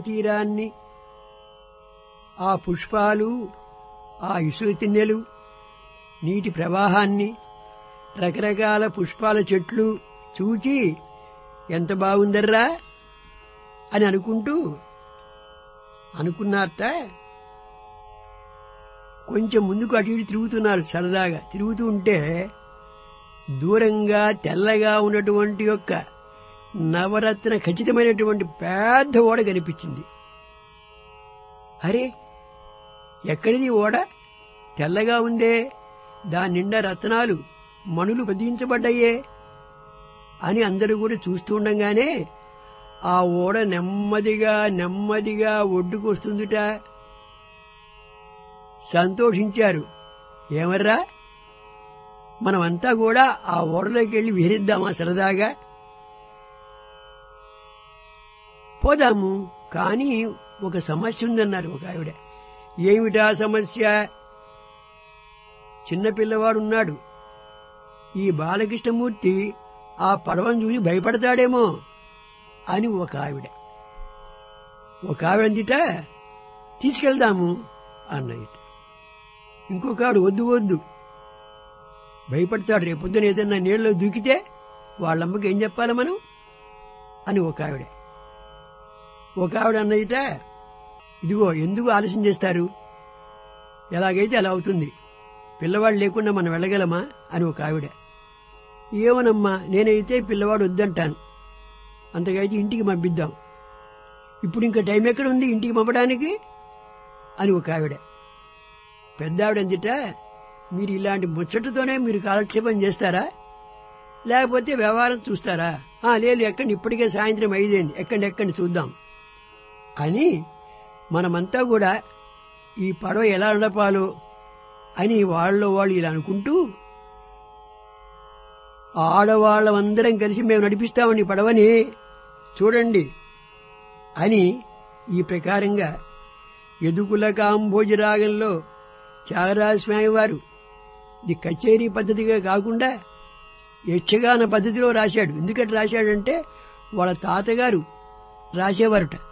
తీరాన్ని ఆ పుష్పాలు ఆ ఇసుక తిన్నెలు నీటి ప్రవాహాన్ని రకరకాల పుష్పాల చెట్లు చూచి ఎంత బాగుందర్రా అని అనుకుంటూ అనుకున్నారట కొంచెం ముందుకు అటు ఇటు తిరుగుతున్నారు సరదాగా తిరుగుతూ ఉంటే దూరంగా తెల్లగా ఉన్నటువంటి యొక్క నవరత్న ఖచ్చితమైనటువంటి పెద్ద ఓడ కనిపించింది అరే ఎక్కడిది ఓడ తెల్లగా ఉందే దాని నిండా రత్నాలు మణులు పదించబడ్డాయే అని అందరూ కూడా చూస్తూ ఉండగానే ఆ ఓడ నెమ్మదిగా నెమ్మదిగా ఒడ్డుకు వస్తుందిట సంతోషించారు ఏమర్రా మనమంతా కూడా ఆ ఓడలోకి వెళ్ళి విహరిద్దామా సరదాగా పోదాము కానీ ఒక సమస్య ఉందన్నారు ఒక ఆవిడ ఏమిటా సమస్య చిన్నపిల్లవాడు ఉన్నాడు ఈ బాలకృష్ణమూర్తి ఆ పడవను చూసి భయపడతాడేమో అని ఒక ఆవిడ ఒక ఆవిడ అందిట తీసుకెళ్దాము అన్నయ్య ఇంకొక ఆవిడ వద్దు వద్దు భయపడతాడు రేపొద్దున ఏదన్నా నీళ్ళలో దూకితే వాళ్ళమ్మకి ఏం చెప్పాలి మనం అని ఒక ఆవిడ ఒక ఆవిడ అన్నయ్యట ఇదిగో ఎందుకు ఆలస్యం చేస్తారు ఎలాగైతే అలా అవుతుంది పిల్లవాడు లేకుండా మనం వెళ్ళగలమా అని ఒక ఆవిడ ఏమనమ్మా నేనైతే పిల్లవాడు వద్దంటాను అంతకైతే ఇంటికి పంపిద్దాం ఇప్పుడు ఇంకా టైం ఎక్కడ ఉంది ఇంటికి పంపడానికి అని ఒక ఆవిడ పెద్ద ఆవిడ ఎందుట మీరు ఇలాంటి ముచ్చటతోనే మీరు కాలక్షేపం చేస్తారా లేకపోతే వ్యవహారం చూస్తారా ఆ లేదు ఎక్కండి ఇప్పటికే సాయంత్రం ఐదైంది ఎక్కండి ఎక్కండి చూద్దాం అని మనమంతా కూడా ఈ పడవ ఎలా నడపాలో అని వాళ్ళలో వాళ్ళు ఇలా అనుకుంటూ ఆడవాళ్ళమందరం కలిసి మేము నడిపిస్తామండి పడవని చూడండి అని ఈ ప్రకారంగా ఎదుకుల కాంభోజరాగంలో త్యాగరాజస్వామి వారు ఇది కచేరీ పద్ధతిగా కాకుండా యక్షగాన పద్ధతిలో రాశాడు ఎందుకంటే రాశాడంటే వాళ్ళ తాతగారు రాసేవారుట